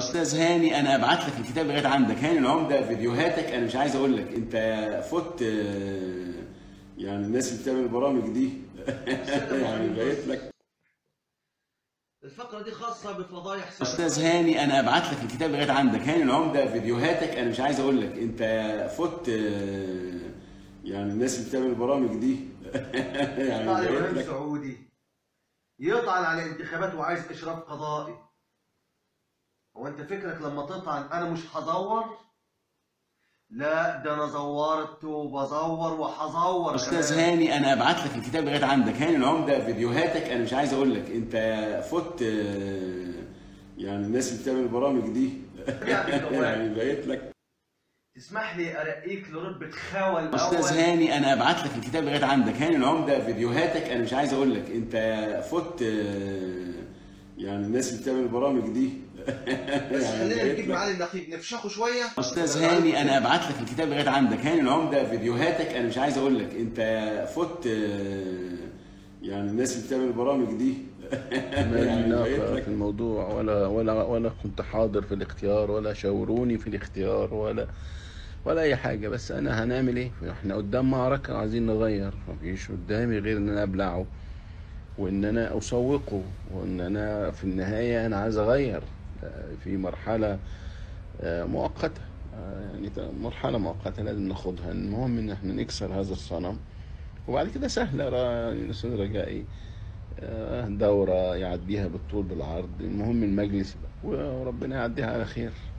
استاذ هاني انا ابعت لك الكتاب لغايه عندك هاني العمده فيديوهاتك انا مش عايز اقول لك انت فت آه، يعني الناس اللي بتعمل البرامج دي يعني بقيت لك الفقرة دي خاصة بفضايح سابقة. استاذ هاني انا ابعت لك الكتاب لغايه عندك هاني العمده فيديوهاتك انا مش عايز اقول لك انت فت آه، يعني الناس اللي بتعمل البرامج دي يعني يطلع لي بقيت إبراهيم لك سعودي يطعن على الانتخابات وعايز اشراف قضائي هو انت فكرك لما تطعن انا مش هزور لا ده انا زورت وبزور وهزور استاذ كمان. هاني انا ابعت لك الكتاب لغايه عندك هاني العمده فيديوهاتك انا مش عايز اقول لك انت فت آه، يعني الناس اللي بتعمل البرامج دي يعني بقيت لك تسمح لي ارقيك لرتبة خاوة الاول استاذ هاني انا ابعت لك الكتاب لغايه عندك هاني العمده فيديوهاتك انا مش عايز اقول لك انت فت آه، يعني الناس اللي بتعمل البرامج دي بس يعني خلينا بقيت نجيب لك. معالي النقيب نفشخه شوية استاذ هاني انا ابعت لك الكتاب لغايه عندك هاني العمده فيديوهاتك انا مش عايز اقول لك انت فت آه، يعني الناس اللي بتعمل البرامج دي ما لي يعني بقيت علاقة لك في الموضوع ولا ولا ولا كنت حاضر في الاختيار ولا شاوروني في الاختيار ولا ولا اي حاجة بس انا هنعمل ايه احنا قدام معركة عايزين نغير مفيش قدامي غير ان انا ابلعه وان انا اسوقه وان انا في النهاية انا عايز اغير آه، في مرحلة آه، مؤقتة آه، يعني مرحلة مؤقتة لازم ناخدها المهم ان احنا نكسر هذا الصنم وبعد كده سهلة را- الاستاذ رجائي آه، دورة يعديها بالطول بالعرض المهم المجلس وربنا يعديها على خير